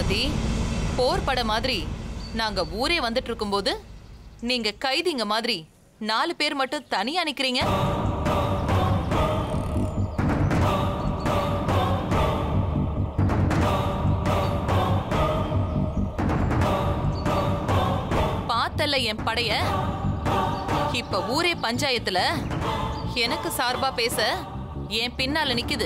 ராசாத்தி போர் பட மாதிரி நாங்க ஊரே வந்துட்டு இருக்கும்போது நீங்க கைதிங்க மாதிரி நாலு பேர் மட்டும் தனியா நிக்கிறீங்க பார்த்தல என் படைய இப்ப ஊரே பஞ்சாயத்துல எனக்கு சார்பா பேச என் பின்னால நிக்குது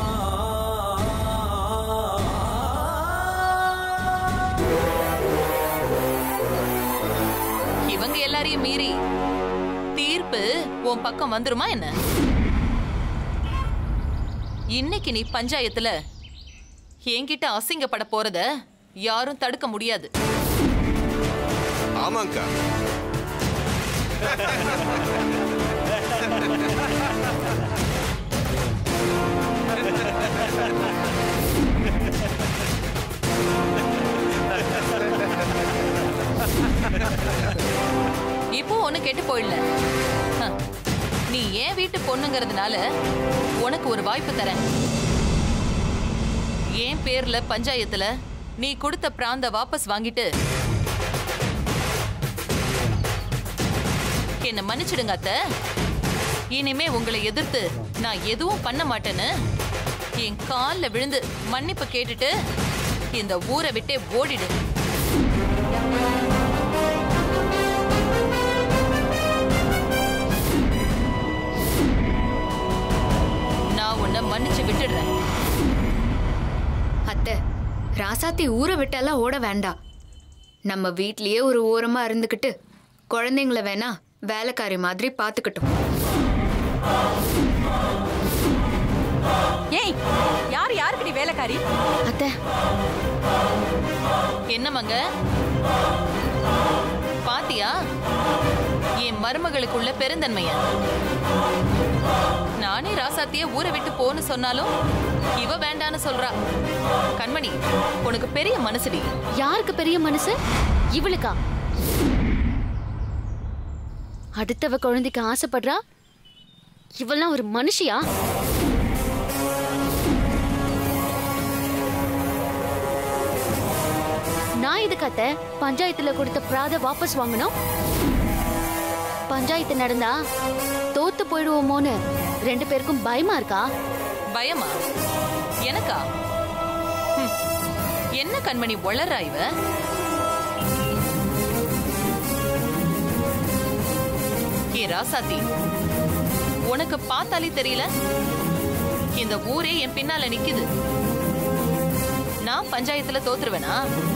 இவங்க எல்லாரையும் மீறி தீர்ப்பு உன் பக்கம் வந்துருமா என்ன இன்னைக்கு நீ பஞ்சாயத்துல என்கிட்ட அசிங்கப்பட போறத யாரும் தடுக்க முடியாது ஆமாங்கக்கா இப்போ ஒண்ணு கெட்டு போயிடல ஹ, நீ ஏன் வீட்டு பொண்ணுங்கிறதுனால உனக்கு ஒரு வாய்ப்பு தரேன் என் பேர்ல பஞ்சாயத்துல நீ கொடுத்த பிராந்த வாபஸ் வாங்கிட்டு என்ன மன்னிச்சிடுங்க அத்த இனிமே உங்களை எதிர்த்து நான் எதுவும் பண்ண மாட்டேன்னு என் கால்ல விழுந்து மன்னிப்பு கேட்டுட்டு இந்த ஊரை விட்டே ஓடிடு நான் உன்னை மன்னிச்சு விட்டுடுறேன் அத்தை ராசாத்தி ஊரை விட்டெல்லாம் ஓட வேண்டாம் நம்ம வீட்லயே ஒரு ஓரமா இருந்துக்கிட்டு குழந்தைங்கள வேணா வேலைக்காரி மாதிரி பாத்துக்கிட்டோம் ஏய் யார் யாருக்குடி வேலைக்காரி அத்தை என்னமங்க பாத்தியா என் மருமகளுக்குள்ள பெருந்தன்மைய நானே ராசாத்திய ஊரை விட்டு போன்னு சொன்னாலும் இவ வேண்டான்னு சொல்றா கண்மணி உனக்கு பெரிய மனசுடி யாருக்கு பெரிய மனசு இவளுக்கா அடுத்தவ குழந்தைக்கு ஆசைப்படுறா இவெல்லாம் ஒரு மனுஷியா நான் இதுக்கு அத்த பஞ்சாயத்துல கொடுத்த பிராத வாபஸ் வாங்கணும் பஞ்சாயத்து நடந்தா தோத்து போயிடுவோமோன்னு ரெண்டு பேருக்கும் பயமா இருக்கா பயமா எனக்கா ஹம். என்ன கண்மணி வளர்றா இவ ஏ ராசாத்தி உனக்கு பார்த்தாலே தெரியல இந்த ஊரே என் பின்னால நிக்குது நான் பஞ்சாயத்துல தோத்துருவேனா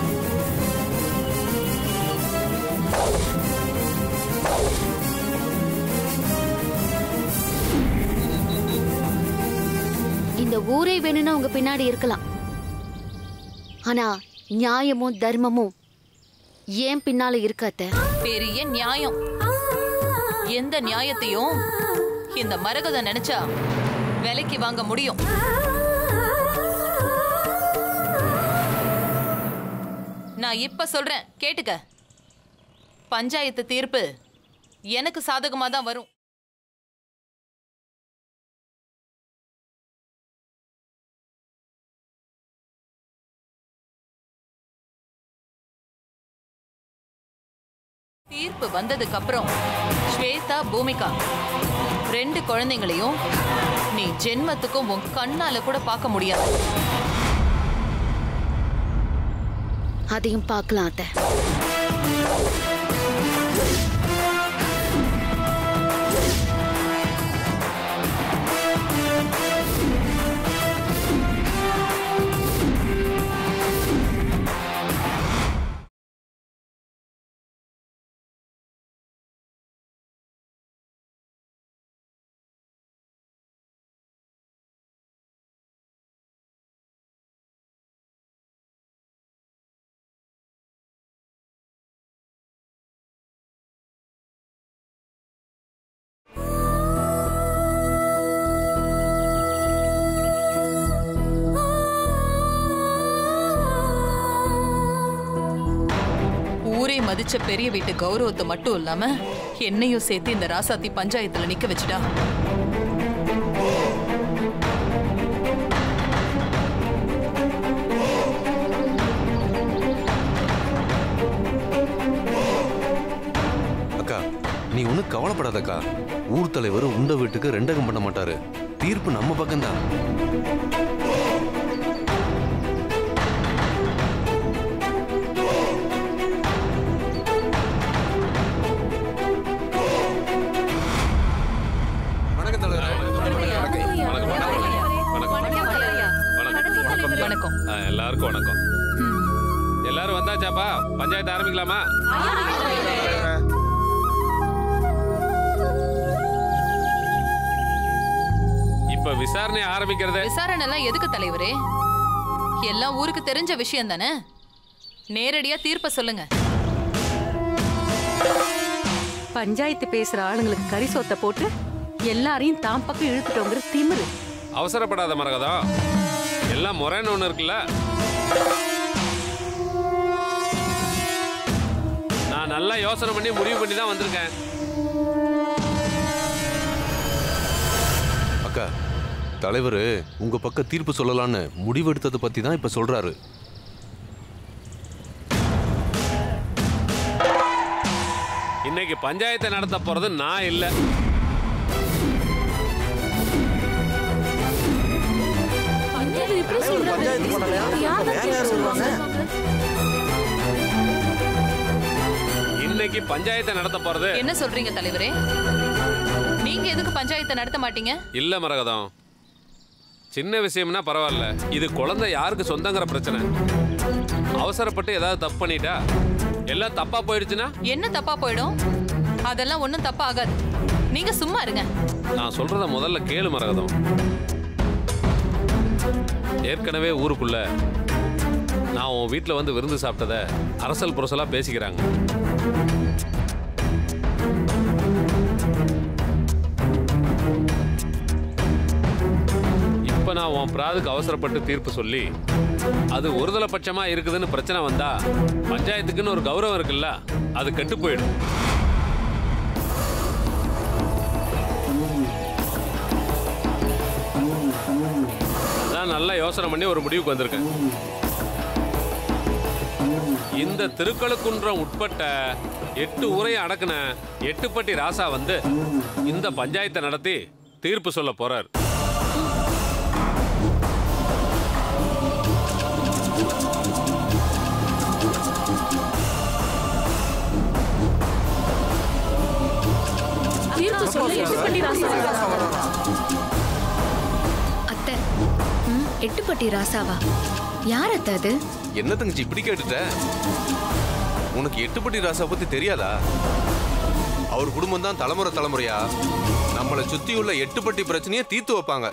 இந்த ஊரே வேணும்னா உங்க பின்னாடி இருக்கலாம் ஆனா நியாயமும் தர்மமும் ஏன் பின்னால இருக்காத்த பெரிய நியாயம் எந்த நியாயத்தையும் இந்த மரகத நினைச்சா விலைக்கு வாங்க முடியும் நான் இப்ப சொல்றேன் கேட்டுக்க பஞ்சாயத்து தீர்ப்பு எனக்கு சாதகமா தான் வரும் தீர்ப்பு வந்ததுக்கு அப்புறம் ஸ்வேதா பூமிகா ரெண்டு குழந்தைங்களையும் நீ ஜென்மத்துக்கும் உன் கண்ணால கூட பார்க்க முடியாது அதையும் பார்க்கலாம் அத்த ஊரே மதிச்ச பெரிய வீட்டு கௌரவத்தை மட்டும் இல்லாம என்னையும் சேர்த்து இந்த ராசாத்தி பஞ்சாயத்துல நிக்க வச்சுட்டா நீ ஒன்றும் கவலைப்படாதக்கா ஊர் தலைவர் உண்ட வீட்டுக்கு ரெண்டகம் பண்ண மாட்டாரு தீர்ப்பு நம்ம பக்கம்தான் வணக்கம் வணக்கம் ஆ, எல்லாருக்கும் வணக்கம் எல்லாரும் வந்தாச்சாப்பா பஞ்சாயத்து ஆரம்பிக்கலாமா இப்ப விசாரணை ஆரம்பிக்கிறத விசாரணை எல்லாம் எதுக்கு தலைவரே எல்லாம் ஊருக்கு தெரிஞ்ச விஷயம் தானே நேரடியா தீர்ப்ப சொல்லுங்க பஞ்சாயத்து பேசுற ஆளுங்களுக்கு கறி சொத்தை போட்டு எல்லாரையும் தாம் பக்கம் இழுத்துட்டோங்கிற திமிரு அவசரப்படாத மரகதம் எல்லாம் முறைன்னு ஒண்ணு இருக்குல்ல நான் நல்லா யோசனை பண்ணி முடிவு பண்ணி தான் வந்திருக்கேன் அக்கா தலைவர் உங்க பக்கம் தீர்ப்பு சொல்லலான்னு முடிவெடுத்ததை பத்தி தான் இப்ப சொல்றாரு இன்னைக்கு பஞ்சாயத்தை நடத்த போறது நான் இல்ல இன்னைக்கு பஞ்சாயத்தை நடத்த போறது என்ன சொல்றீங்க தலைவரே நீங்க எதுக்கு பஞ்சாயத்தை நடத்த மாட்டீங்க இல்ல மரகதம் சின்ன விஷயம்னா பரவாயில்ல இது குழந்தை யாருக்கு சொந்தங்கிற பிரச்சனை அவசரப்பட்டு ஏதாவது தப்பு பண்ணிட்டா எல்லாம் தப்பா போயிடுச்சுன்னா என்ன தப்பா போயிடும் அதெல்லாம் ஒண்ணும் தப்பா ஆகாது நீங்க சும்மா இருங்க நான் சொல்றத முதல்ல கேளு மரகதம் ஏற்கனவே ஊருக்குள்ள நான் உன் வீட்டில் வந்து விருந்து சாப்பிட்டத அரசல் புரசலா பேசிக்கிறாங்க இப்ப நான் உன் பிராதுக்கு அவசரப்பட்டு தீர்ப்பு சொல்லி அது ஒருதலை பட்சமா இருக்குதுன்னு பிரச்சனை வந்தா பஞ்சாயத்துக்குன்னு ஒரு கௌரவம் இருக்குல்ல அது கெட்டு போயிடும் அதான் நல்லா யோசனை பண்ணி ஒரு முடிவுக்கு வந்திருக்கேன் இந்த திருக்கழுக்குன்றம் உட்பட்ட எட்டு ஊரை அடக்குன எட்டுப்பட்டி ராசா வந்து இந்த பஞ்சாயத்தை நடத்தி தீர்ப்பு சொல்ல போறார் அத்தை ம், எட்டுப்பட்டி ராசாவா யார் அத்தை அது என்ன தங்கச்சி இப்படி கேட்டுட்ட உனக்கு எட்டுப்பட்டி ராசா பத்தி தெரியாதா அவர் குடும்பம் தான் தலைமுறை தலைமுறையா நம்மளை சுத்தி உள்ள எட்டுப்பட்டி பிரச்சனையை தீர்த்து வைப்பாங்க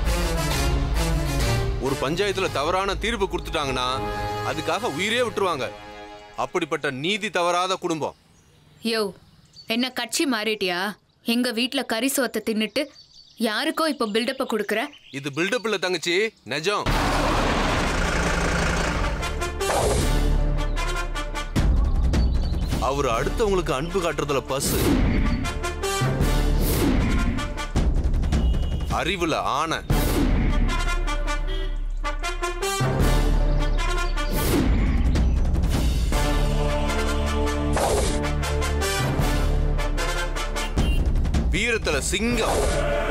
ஒரு பஞ்சாயத்துல தவறான தீர்ப்பு கொடுத்துட்டாங்கன்னா அதுக்காக உயிரே விட்டுருவாங்க அப்படிப்பட்ட நீதி தவறாத குடும்பம் யோ என்ன கட்சி மாறிட்டியா எங்க வீட்ல கறி சோத்தை தின்னுட்டு யாருக்கோ இப்போ பில்டப்பை கொடுக்குற இது பில்டப் இல்ல தங்கச்சி நிஜம் அவர் அடுத்தவங்களுக்கு அன்பு காட்டுறதுல பசு அறிவுல ஆன வீரத்துல சிங்கம்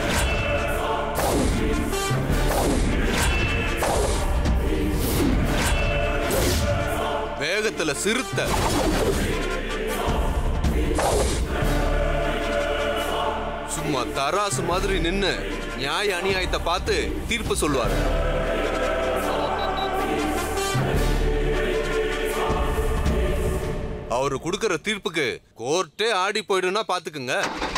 வேகத்துல சிறுத்தை சும்மா தராசு மாதிரி நின்னு நியாய அநியாயத்தை பார்த்து தீர்ப்பு சொல்லுவாரு அவரு கொடுக்கிற தீர்ப்புக்கு கோர்ட்டே ஆடி போயிடும்னா பாத்துக்குங்க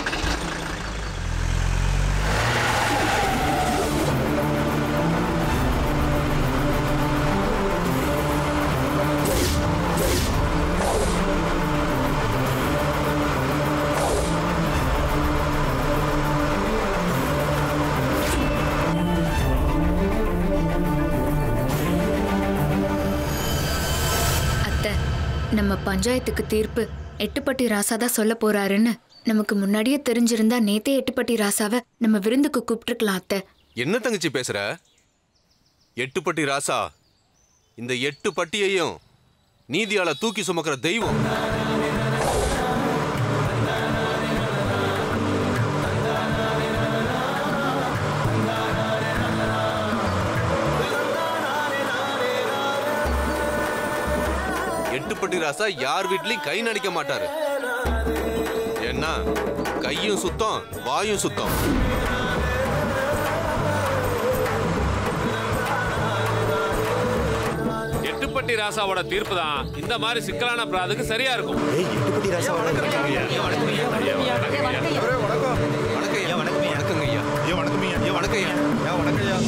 அத்தை நம்ம பஞ்சாயத்துக்கு தீர்ப்பு எட்டுப்பட்டி ராசா தான் சொல்ல போறாருன்னு நமக்கு முன்னாடியே தெரிஞ்சிருந்தா நேத்தே எட்டுப்பட்டி ராசாவை நம்ம விருந்துக்கு கூப்பிட்டுருக்கலாம் அத்தை என்ன தங்கச்சி பேசுற எட்டுப்பட்டி ராசா இந்த எட்டு பட்டியையும் நீதியால தூக்கி சுமக்கிற தெய்வம் ராசா யார் வீட்லயும் கை நடிக்க மாட்டாரு என்ன கையும் சுத்தம் வாயும் சுத்தம் எட்டுப்பட்டி ராசாவோட தீர்ப்பு தான் இந்த மாதிரி சிக்கலான பிராதுக்கு சரியா இருக்கும் ஏய் எட்டுப்பட்டி ராசா வணக்கம் ஐயா வணக்கங்க ஐயா ஐயா வணக்கம் ஐயா ஐயா வணக்கம் ஐயா ஐயா வணக்கம் ஐயா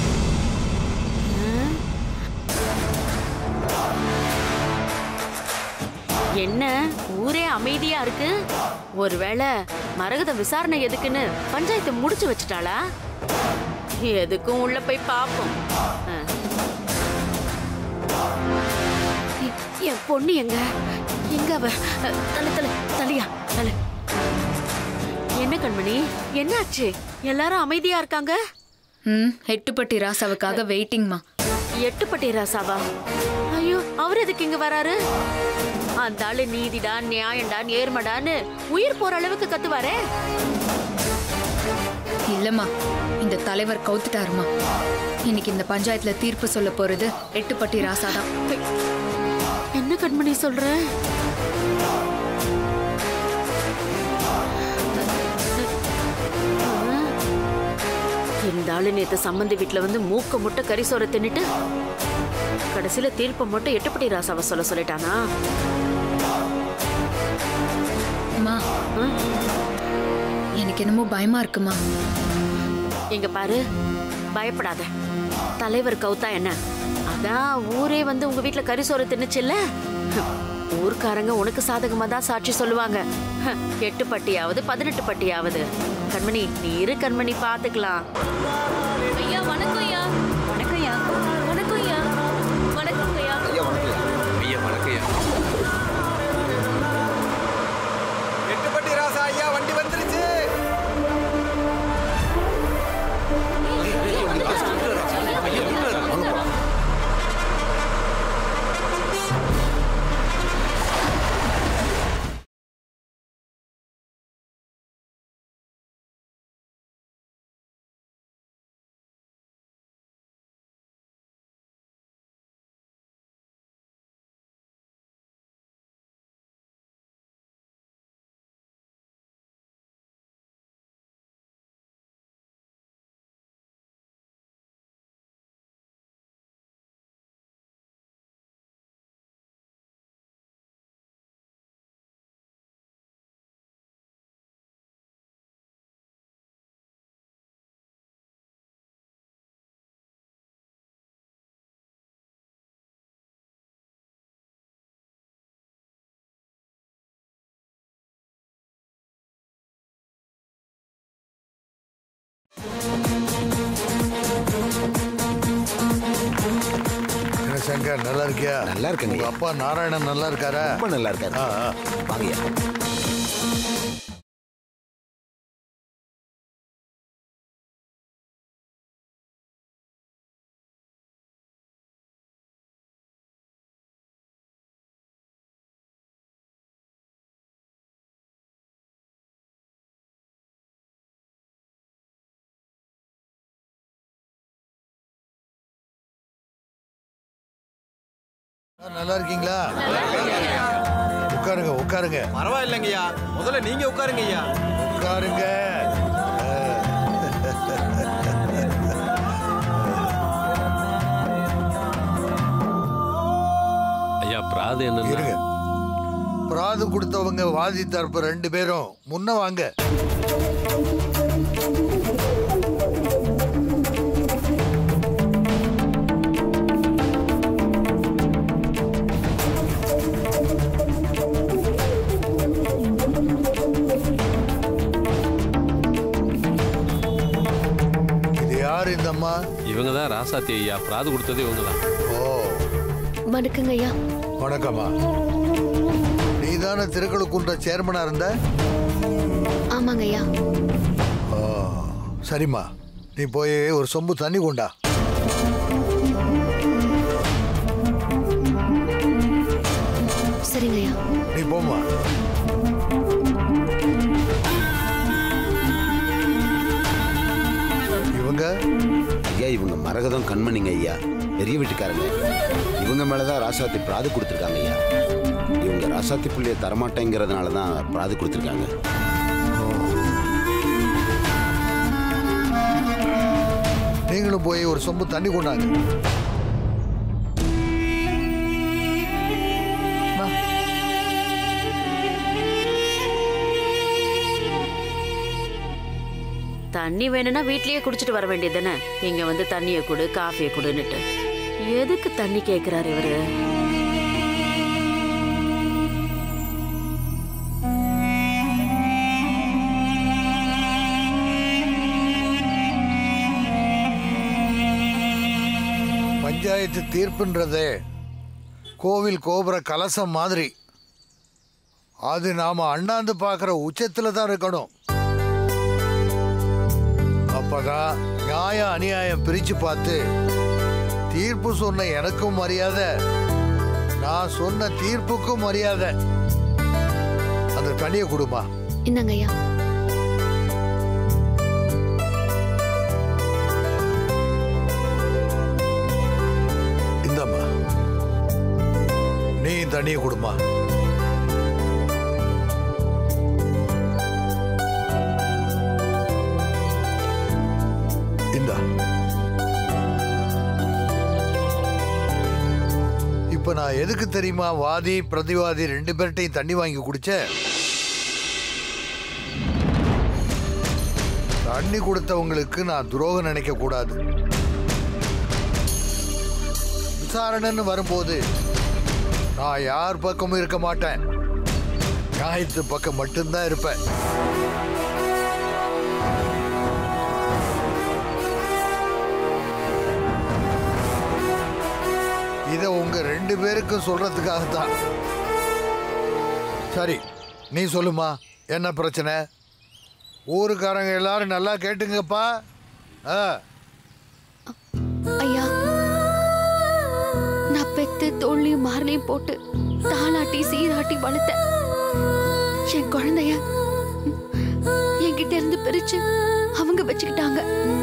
என்ன ஊரே அமைதியா இருக்கு ஒருவேளை மரகத விசாரணை எதுக்குன்னு பஞ்சாயத்து முடிச்சு வச்சுட்டாளா எதுக்கும் உள்ள போய் பாப்போம் ஆ. எ- என் பொண்ணு எங்க எங்க அவ அ, தலை தலை தலையா தலை என்ன கண்மணி என்னாச்சு எல்லாரும் அமைதியா இருக்காங்க ம் எட்டுப்பட்டி ராசாவுக்காக வெயிட்டிங்மா எட்டுப்பட்டி ராசாவா ஐயோ அவர் எதுக்கு இங்க வராரு அந்த ஆளு நீதிடா நியாயம்டா நேர்மடான்னு உயிர் போற அளவுக்கு கத்துவாரே இல்லம்மா இந்த தலைவர் கவுத்துட்டாருமா இன்னைக்கு இந்த பஞ்சாயத்துல தீர்ப்பு சொல்ல போறது எட்டுப்பட்டி ராசாதான் என்ன கண்மணி சொல்ற ஆ, இந்த ஆளு நேத்து சம்மந்தி வீட்டுல வந்து மூக்க முட்டை கறி சோற தின்னுட்டு கடைசியில தீர்ப்பை மட்டும் எட்டுப்பட்டி ராசாவை சொல்ல சொல்லிட்டானா அம்மா ஆ? எனக்கு என்னமோ பயமா இருக்குமா இங்க பாரு பயப்படாத தலைவர் கவுத்தா என்ன அதான் ஊரே வந்து உங்க வீட்ல கறி சோறு தின்னுச்சுல்ல ஊர்க்காரங்க உனக்கு சாதகமா தான் சாட்சி சொல்லுவாங்க ஹ, எட்டு பட்டியாவது பதினெட்டு பட்டியாவது கண்மணி நீ இரு கண்மணி பாத்துக்கலாம் ஐயா வணக்கம் ஐயா வணக்கம் ஐயா வணக்கம் ஐயா வணக்கம் ஐயா ஐயா வணக்கம் ஐயா எட்டுப்பட்டி ராசா ஐயா வண்டி வந்துருச்சு என்ன சங்கர் நல்லா இருக்கியா நல்லா இருக்கேங்க உங்க அப்பா நாராயணன் நல்லா இருக்காரா ரொம்ப நல்லா இருக்காரு ஆ, ஆ. வாங்கய்யா ஆ, நல்லா இருக்கீங்களா உட்காருங்க உட்காருங்க பரவாயில்லைங்கய்யா முதல்ல நீங்க உட்காருங்க ஐயா உட்காருங்க ஐயா பிராது என்னன்னா இருங்க பிராது கொடுத்தவங்க வாதி தரப்பு ரெண்டு பேரும் முன்ன வாங்க இது யார் இந்த அம்மா இவங்க தான் ராசாத்தி ஐயா பிராது கொடுத்தது இவங்க தான் ஓ வணக்கங்க ஐயா வணக்கம்மா நீதானே திருக்கழுக்குன்ற சேர்மனா இருந்த ஆமாங்க ஐயா ஓ சரிம்மா நீ போய் ஒரு சொம்பு தண்ணி கொண்டா சரிங்க ஐயா நீ போம்மா இவங்க ஐயா இவங்க மரகதம் கண்மணிங்க ஐயா பெரிய வீட்டுக்காரங்க இவங்க மேலதான் ராசாத்தி பிராது கொடுத்துருக்காங்க ஐயா இவங்க ரசாத்தி புள்ளியை தரமாட்டேங்கிறதுனால தான் பிராது கொடுத்துருக்காங்க நீங்களும் போய் ஒரு சொம்பு தண்ணி கொண்டாங்க வா தண்ணி வேணும்னா வீட்லயே குடிச்சிட்டு வர வேண்டியது தானே இங்க வந்து தண்ணியை கொடு காஃபியை கொடுன்னுட்டு எதுக்கு தண்ணி கேக்குறாரு இவரு பஞ்சாயத்து தீர்ப்புன்றதே கோவில் கோபுர கலசம் மாதிரி அது நாம அண்ணாந்து பார்க்குற உச்சத்துல தான் இருக்கணும் அப்பதான் நியாயம் அநியாயம் பிரிச்சு பார்த்து தீர்ப்பு சொன்ன எனக்கும் மரியாதை நான் சொன்ன தீர்ப்புக்கும் மரியாதை அந்த தண்ணியை கொடுமா இந்தாங்க ஐயா இந்தம்மா நீ தண்ணியை கொடுமா இந்தா இப்ப நான் எதுக்கு தெரியுமா வாதி பிரதிவாதி ரெண்டு பேர்ட்டையும் தண்ணி வாங்கி குடிச்சேன் தண்ணி கொடுத்தவங்களுக்கு நான் துரோகம் நினைக்க கூடாது விசாரணைன்னு வரும்போது நான் யார் பக்கமும் இருக்க மாட்டேன் நியாயத்து பக்கம் மட்டும்தான் இருப்பேன் இதை உங்க ரெண்டு பேருக்கும் சொல்றதுக்காக தான் சரி நீ சொல்லுமா என்ன பிரச்சனை ஊருக்காரங்க எல்லாரும் நல்லா கேட்டுங்கப்பா ஆ ஐயா நான் பெத்து தோல்லையும் மார்லையும் போட்டு தாளாட்டி சீராட்டி வளர்த்தேன் என் குழந்தைய என்கிட்ட இருந்து பிரிச்சு அவங்க வச்சுக்கிட்டாங்க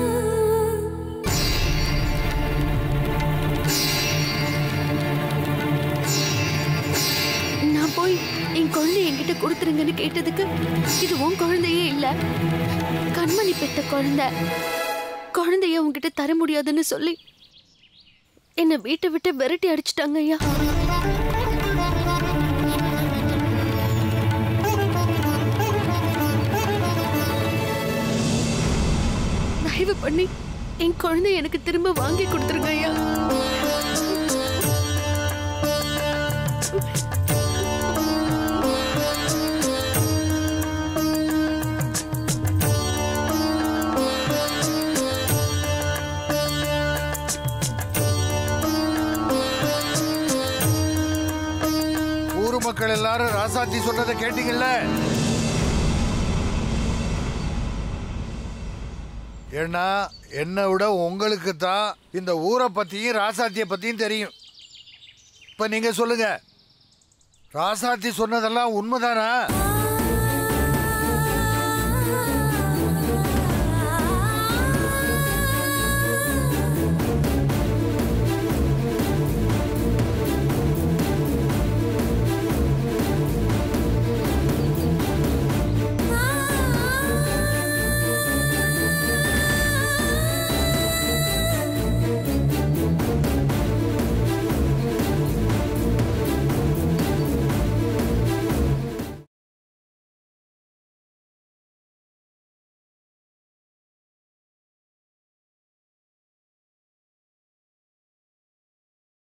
நான் போய் என் குழந்தை என்கிட்ட கொடுத்துருங்கன்னு கேட்டதுக்கு இது உன் குழந்தையே இல்ல கண்மணி பெத்த குழந்தை குழந்தைய உன்கிட்ட தர முடியாதுன்னு சொல்லி என்னை வீட்டை விட்டு விரட்டி அடிச்சிட்டாங்க ஐயா தயவு பண்ணி என் குழந்தை எனக்கு திரும்ப வாங்கி கொடுத்துருங்க ஐயா ஊர் மக்கள் எல்லாரும் ராசாத்தி சொன்னதை கேட்டீங்கல்ல ஏன்னா என்னை விட உங்களுக்கு தான் இந்த ஊரை பத்தியும் ராசாத்தியை பத்தியும் தெரியும் இப்ப நீங்க சொல்லுங்க ராசாத்தி சொன்னதெல்லாம் உண்மைதானா